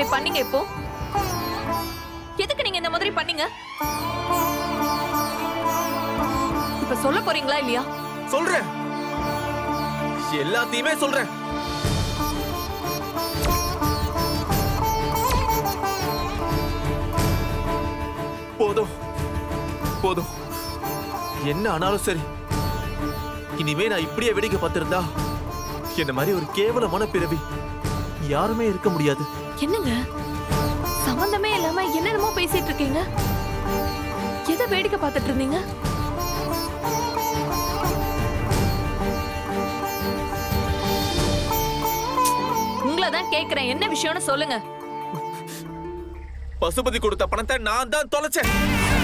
இப்படி பண்ணீங்க இப்போ எதுக்கு நீங்க இந்த மாதிரி பண்ணீங்க இப்ப சொல்ல போறீங்களா இல்லையா சொல்றேன் எல்லாத்தையுமே சொல்றேன் போதும் போதும் என்ன ஆனாலும் சரி இனிமே நான் இப்படியே வேடிக்கை பார்த்திருந்தா என்ன மாதிரி ஒரு கேவலமான பிறவி யாருமே இருக்க முடியாது என்னங்க சம்பந்தமே இல்லாம என்னென்னமோ பேசிட்டு இருக்கீங்க எதை வேடிக்கை பார்த்துட்டு இருந்தீங்க உங்களை தான் கேக்குறேன் என்ன விஷயம்னு சொல்லுங்க பசுபதி கொடுத்த பணத்தை நான் தான் தொலைச்சேன்